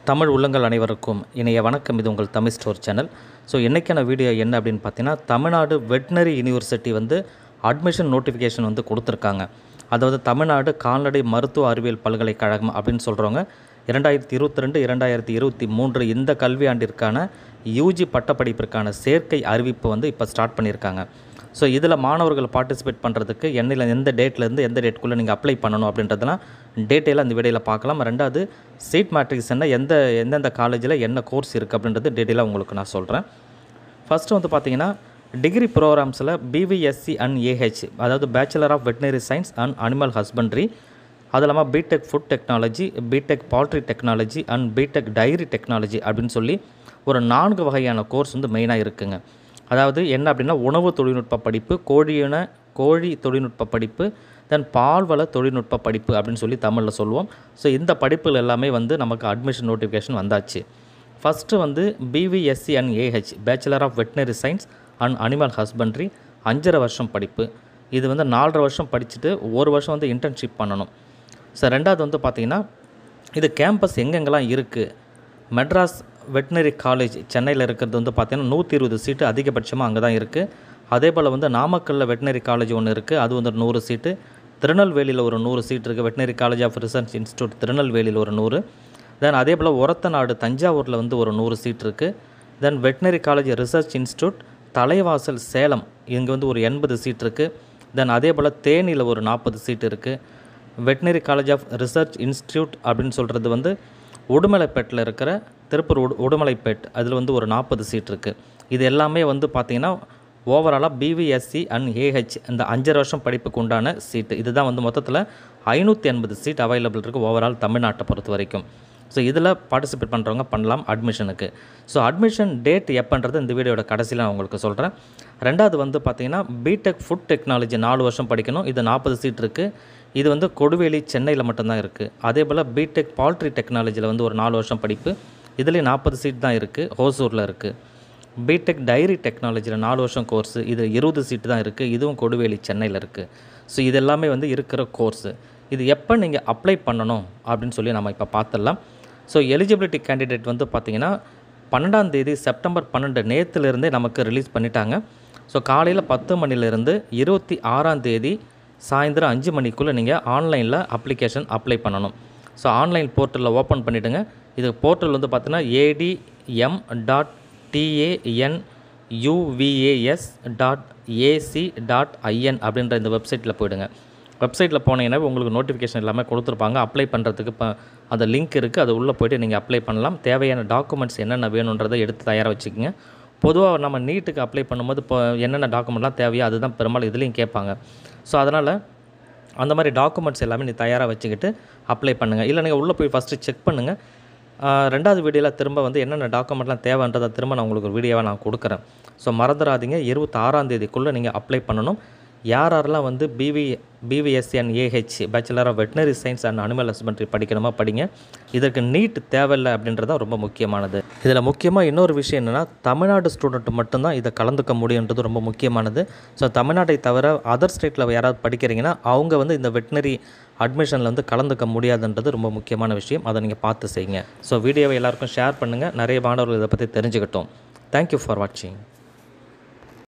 தமிழ் உள்ளங்கள் அனைவருக்கும் இணைய வணக்கம் இது உங்கள் தமிழ் ஸ்டோர் சேனல் ஸோ இன்றைக்கான வீடியோ என்ன அப்படின்னு பார்த்தீங்கன்னா தமிழ்நாடு வெட்னரி யூனிவர்சிட்டி வந்து அட்மிஷன் நோட்டிஃபிகேஷன் வந்து கொடுத்துருக்காங்க அதாவது தமிழ்நாடு கால்நடை மருத்துவ அறிவியல் பல்கலைக்கழகம் அப்படின்னு சொல்கிறவங்க இரண்டாயிரத்தி இருபத்தி ரெண்டு இரண்டாயிரத்தி இருபத்தி மூன்று இந்த கல்வியாண்டிற்கான யூஜி பட்டப்படிப்பிற்கான சேர்க்கை அறிவிப்பு வந்து இப்போ ஸ்டார்ட் பண்ணியிருக்காங்க ஸோ இதில் மாணவர்கள் பார்ட்டிசிபேட் பண்ணுறதுக்கு என்னில் எந்த டேட்லேருந்து எந்த டேட்குள்ளே நீங்கள் அப்ளை பண்ணணும் அப்படின்றதெல்லாம் டீட்டெயிலாக அந்த வீடியோவில் பார்க்கலாம் ரெண்டாவது சீட் மேட்ரிக்ஸ் என்ன எந்த எந்தெந்த காலேஜில் என்ன கோர்ஸ் இருக்குது அப்படின்றது டீட்டெயிலாக உங்களுக்கு நான் சொல்கிறேன் ஃபஸ்ட்டு வந்து பார்த்தீங்கன்னா டிகிரி ப்ரோக்ராம்ஸில் பிவிஎஸ்சி அண்ட் ஏஹெச் அதாவது bachelor of veterinary science and animal husbandry அது இல்லாமல் BTech food technology BTech poultry technology and BTech dairy technology அப்படின்னு சொல்லி ஒரு நான்கு வகையான கோர்ஸ் வந்து மெயினாக இருக்குங்க அதாவது என்ன அப்படின்னா உணவு தொழில்நுட்ப படிப்பு கோழியின கோழி தொழில்நுட்ப படிப்பு தென் பால்வள தொழில்நுட்ப படிப்பு அப்படின்னு சொல்லி தமிழில் சொல்லுவோம் ஸோ இந்த படிப்புகள் எல்லாமே வந்து நமக்கு அட்மிஷன் நோட்டிஃபிகேஷன் வந்தாச்சு ஃபஸ்ட்டு வந்து BVSc and AH bachelor of veterinary science and animal husbandry அஞ்சரை வருஷம் படிப்பு இது வந்து நாலரை வருஷம் படிச்சுட்டு ஒரு வருஷம் வந்து இன்டர்ன்ஷிப் பண்ணணும் ஸோ ரெண்டாவது வந்து பார்த்திங்கன்னா இது கேம்பஸ் எங்கெங்கெல்லாம் இருக்குது மெட்ராஸ் வெட்டினரி காலேஜ் சென்னையில் இருக்கிறது வந்து பார்த்திங்கன்னா நூற்றி இருபது சீட்டு அதிகபட்சமாக அங்கே தான் இருக்குது அதே போல் வந்து நாமக்கல்லில் வெட்டினரி காலேஜ் ஒன்று இருக்குது அது வந்து நூறு சீட்டு திருநெல்வேலியில் ஒரு நூறு சீட் இருக்குது veterinary college of research institute திருநெல்வேலியில் ஒரு நூறு தென் அதே போல் ஒரத்தநாடு தஞ்சாவூரில் வந்து ஒரு நூறு சீட் இருக்குது then veterinary college research institute Thalaivasal Salem இங்கே வந்து ஒரு எண்பது சீட் இருக்குது தென் அதே போல் தேனியில் ஒரு நாற்பது சீட் இருக்குது veterinary college of research institute அப்படின்னு சொல்கிறது வந்து உடுமலைப்பேட்டில் இருக்கிற திருப்பூர் உடு உடுமலைப்பேட் அதில் வந்து ஒரு நாற்பது சீட் இருக்குது இது எல்லாமே வந்து பார்த்திங்கன்னா ஓவராலாக பிவிஎஸ்சி அண்ட் ஏஹெச் இந்த அஞ்சரை வருஷம் படிப்புக்கு உண்டான சீட்டு இதுதான் வந்து மொத்தத்தில் ஐநூற்றி எண்பது சீட் அவைலபிள் இருக்குது ஓவரால் தமிழ்நாட்டை பொறுத்த வரைக்கும் ஸோ இதில் பார்ட்டிசிபேட் பண்ணுறவங்க பண்ணலாம் அட்மிஷனுக்கு ஸோ அட்மிஷன் டேட் எப்போன்றது இந்த வீடியோட கடைசியில் நான் உங்களுக்கு சொல்கிறேன் ரெண்டாவது வந்து பார்த்திங்கன்னா பிடெக் ஃபுட் டெக்னாலஜி நாலு வருஷம் படிக்கணும் இது நாற்பது சீட் இருக்குது இது வந்து கொடுவேலி சென்னையில் மட்டும்தான் இருக்குது அதே போல் பிடெக் பால்ட்ரி டெக்னாலஜியில் வந்து ஒரு நாலு வருஷம் படிப்பு இதுலேயும் நாற்பது சீட் தான் இருக்குது ஹோசூரில் இருக்குது பிடெக் டைரி டெக்னாலஜியில் நாலு வருஷம் கோர்ஸு இது இருபது சீட்டு தான் இருக்குது இதுவும் கொடுவேலி சென்னையில் இருக்குது ஸோ இது எல்லாமே வந்து இருக்கிற கோர்ஸு இது எப்போ நீங்கள் அப்ளை பண்ணணும் அப்படின்னு சொல்லி நம்ம இப்போ பார்த்துடலாம் ஸோ எலிஜிபிலிட்டி கேண்டிடேட் வந்து பார்த்திங்கன்னா பன்னெண்டாம் தேதி செப்டம்பர் பன்னெண்டு நேற்றுலேருந்தே நமக்கு ரிலீஸ் பண்ணிட்டாங்க ஸோ காலையில் பத்து மணிலேருந்து இருபத்தி ஆறாம் தேதி சாயந்தரம் அஞ்சு மணிக்குள்ளே நீங்கள் ஆன்லைனில் அப்ளிகேஷன் அப்ளை பண்ணணும் ஸோ ஆன்லைன் போர்ட்டலில் ஓப்பன் பண்ணிவிடுங்க இது போர்ட்டல் வந்து பார்த்தீங்கன்னா ADM dot TAN UVAS dot AC dot IN அப்படின்ற இந்த வெப்சைட்டில் போயிடுங்க வெப்சைட்டில் போனீங்கன்னா உங்களுக்கு நோட்டிஃபிகேஷன் எல்லாமே கொடுத்துருப்பாங்க அப்ளை பண்ணுறதுக்கு இப்போ அந்த லிங்க் இருக்குது அது உள்ளே போய்ட்டு நீங்கள் அப்ளை பண்ணலாம் தேவையான டாக்குமெண்ட்ஸ் என்னென்ன வேணுன்றதை எடுத்து தயாராக வச்சுக்கோங்க பொதுவாக நம்ம நீட்டுக்கு அப்ளை பண்ணும்போது இப்போ என்னென்ன டாக்குமெண்ட்லாம் தேவையோ அதுதான் பெரும்பாலும் இதுலேயும் கேட்பாங்க ஸோ அதனால் அந்த மாதிரி டாக்குமெண்ட்ஸ் எல்லாமே நீ தயாராக வச்சுக்கிட்டு அப்ளை பண்ணுங்கள் இல்லை நீங்கள் உள்ளே போய் ஃபஸ்ட்டு செக் பண்ணுங்கள் ரெண்டாவது வீடியோவில் திரும்ப வந்து என்னென்ன டாக்குமெண்ட்லாம் தேவைன்றதை திரும்ப நான் உங்களுக்கு ஒரு வீடியோவாக நான் கொடுக்குறேன் ஸோ மறந்துடாதீங்க இருபத்தாறாம் தேதிக்குள்ளே நீங்கள் அப்ளை பண்ணணும் யார் யாரெல்லாம் வந்து BV BVSc and AH bachelor of veterinary science and animal husbandry படிக்கணுமா படிங்க இதற்கு நீட் தேவையில்லை அப்படின்றது ரொம்ப முக்கியமானது இதில் முக்கியமாக இன்னொரு விஷயம் என்னென்னா தமிழ்நாடு ஸ்டூடெண்ட் மட்டும்தான் இதை கலந்துக்க முடியுன்றது ரொம்ப முக்கியமானது ஸோ தமிழ்நாட்டை தவிர அதர் ஸ்டேட்டில் யாராவது படிக்கிறீங்கன்னா அவங்க வந்து இந்த வெட்டினரி அட்மிஷனில் வந்து கலந்துக்க முடியாதுன்றது ரொம்ப முக்கியமான விஷயம் அதை நீங்கள் பார்த்து செய்யுங்க ஸோ வீடியோவை எல்லாருக்கும் ஷேர் பண்ணுங்கள் நிறைய மாணவர்கள் இதை பற்றி தெரிஞ்சுக்கிட்டோம் தேங்க்யூ ஃபார் வாட்சிங்